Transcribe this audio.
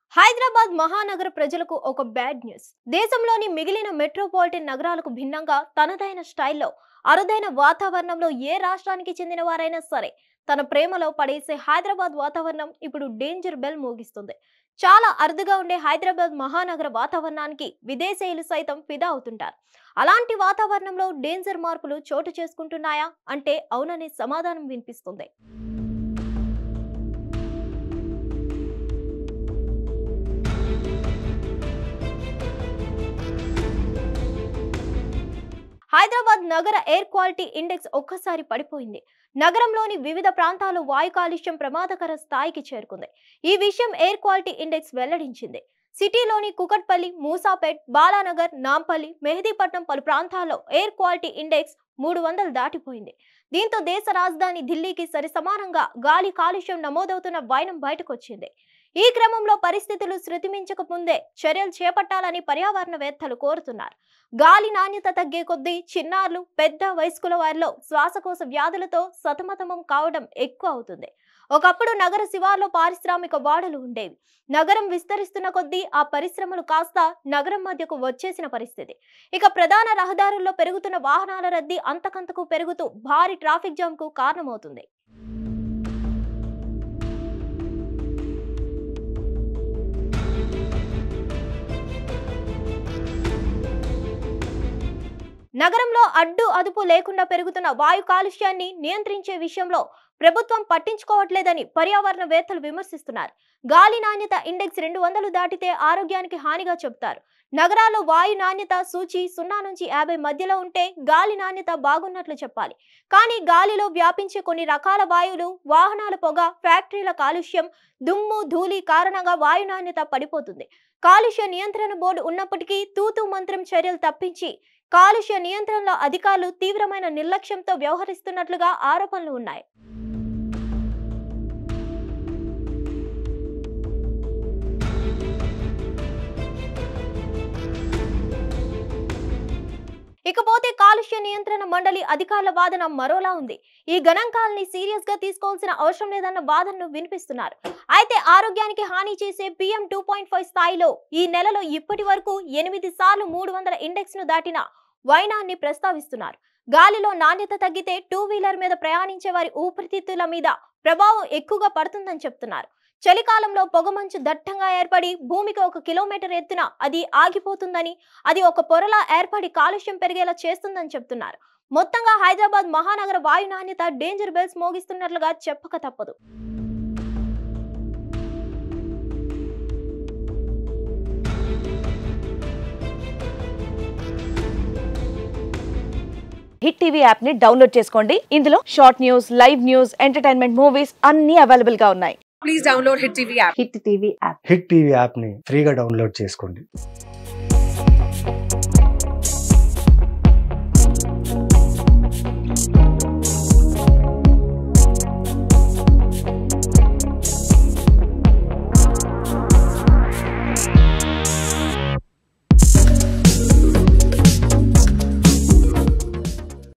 హైదరాబాద్ మహానగర ప్రజలకు ఒక bad news దేశంలోని మిగిలిన మెట్రోపాలిటన్ నగరాలకు భిన్నంగా తనదైన స్టైల్లో అరుదైన వాతావరణంలో ఏ రాష్ట్రానికి చెందిన వారైనా సరే తన ప్రేమలో పడేసే హైదరాబాద్ వాతావరణం ఇప్పుడు డేంజర్ బెల్ మోగిస్తుంది చాలా అరుదుగా ఉండే హైదరాబాద్ మహానగర వాతావరణానికి విదేశీయులు సైతం ఫిదా అవుతుంటారు అలాంటి వాతావరణంలో డేంజర్ మార్పులు చోటు చేసుకుంటున్నాయా అంటే అవుననే సమాధానం వినిపిస్తుంది హైదరాబాద్ నగర ఎయిర్ క్వాలిటీ ఇండెక్స్ ఒక్కసారి పడిపోయింది నగరంలోని వివిధ ప్రాంతాల్లో వాయు కాలుష్యం ప్రమాదకర స్థాయికి చేరుకుంది ఈ విషయం ఎయిర్ క్వాలిటీ ఇండెక్స్ వెల్లడించింది సిటీలోని కుకట్పల్లి మూసాపేట్ బాలానగర్ నాంపల్లి మెహదీపట్నం పలు ప్రాంతాల్లో ఎయిర్ క్వాలిటీ ఇండెక్స్ మూడు వందలు దాటిపోయింది దీంతో దేశ రాజధాని ఢిల్లీకి సరిసమానంగా గాలి కాలుష్యం నమోదవుతున్న వైనం బయటకొచ్చింది ఈ క్రమంలో పరిస్థితులు శృతిమించక ముందే చర్యలు చేపట్టాలని పర్యావరణవేత్తలు కోరుతున్నారు గాలి నాణ్యత తగ్గే కొద్దీ చిన్నారులు పెద్ద వయస్కుల వారిలో శ్వాసకోశ వ్యాధులతో సతమతమం కావడం ఎక్కువ అవుతుంది ఒకప్పుడు నగర శివార్లో పారిశ్రామిక వాడలు ఉండేవి నగరం విస్తరిస్తున్న కొద్దీ ఆ పరిశ్రమలు కాస్త నగరం మధ్యకు వచ్చేసిన పరిస్థితి ఇక ప్రధాన రహదారుల్లో పెరుగుతున్న వాహనాల రద్దీ అంతకంతకు పెరుగుతూ భారీ ట్రాఫిక్ జామ్ కు కారణమవుతుంది నగరంలో అడ్డు అదుపు లేకుండా పెరుగుతున్న వాయు కాలుష్యాన్ని నియంత్రించే విషయంలో ప్రభుత్వం పట్టించుకోవట్లేదని పర్యావరణవేత్తలు విమర్శిస్తున్నారు గాలి నాణ్యత ఇండెక్స్ రెండు వందలు దాటితే ఆరోగ్యానికి హానిగా చెబుతారు నగరాల్లో వాయు నాణ్యత సూచి సున్నా నుంచి యాభై మధ్యలో ఉంటే గాలి నాణ్యత బాగున్నట్లు చెప్పాలి కానీ గాలిలో వ్యాపించే కొన్ని రకాల వాయువులు వాహనాల పొగ ఫ్యాక్టరీల కాలుష్యం దుమ్ము ధూళి కారణంగా వాయు నాణ్యత పడిపోతుంది కాలుష్య నియంత్రణ బోర్డు ఉన్నప్పటికీ తూతూ మంత్రం చర్యలు తప్పించి కాలుష్య నియంత్రణలో అధికారులు తీవ్రమైన నిర్లక్ష్యంతో వ్యవహరిస్తున్నట్లుగా ఆరోపణలు ఉన్నాయి ఇకపోతే కాలుష్య నియంత్రణ మండలి అధికారుల వాదన మరోలా ఉంది ఈ గణాంకాలని సీరియస్ గా తీసుకోవాల్సిన అవసరం లేదన్న వాదనను వినిపిస్తున్నారు అయితే ఆరోగ్యానికి హాని చేసే పిఎం టూ పాయింట్ ఫైవ్ స్థాయిలో ఈ నెలలో ఇప్పటి వరకు ఎనిమిది సార్లు మూడు వందల ఇండెక్స్ ను దాటిన వైనాన్ని ప్రస్తావిస్తున్నారు గాలిలో నాణ్యత తగ్గితే టూ వీలర్ మీద ప్రయాణించే వారి ఊపిరితిత్తుల మీద ప్రభావం ఎక్కువగా పడుతుందని చెప్తున్నారు చలికాలంలో పొగమంచు దట్టంగా ఏర్పడి భూమికి ఒక కిలోమీటర్ ఎత్తున అది ఆగిపోతుందని అది ఒక పొరలా ఏర్పడి కాలుష్యం పెరిగేలా చేస్తుందని చెప్తున్నారు మొత్తంగా హైదరాబాద్ మహానగర వాయు నాణ్యత డేంజర్ బెల్స్ మోగిస్తున్నట్లుగా చెప్పక తప్పదు హిట్ టీవీ యాప్ ని డౌన్లోడ్ చేసుకోండి ఇందులో short news live news entertainment movies అన్ని అవైలబుల్ గా ఉన్నాయి please download Hit TV app. Hit TV app hit TV యాప్ని ఫ్రీగా డౌన్లోడ్ చేసుకోండి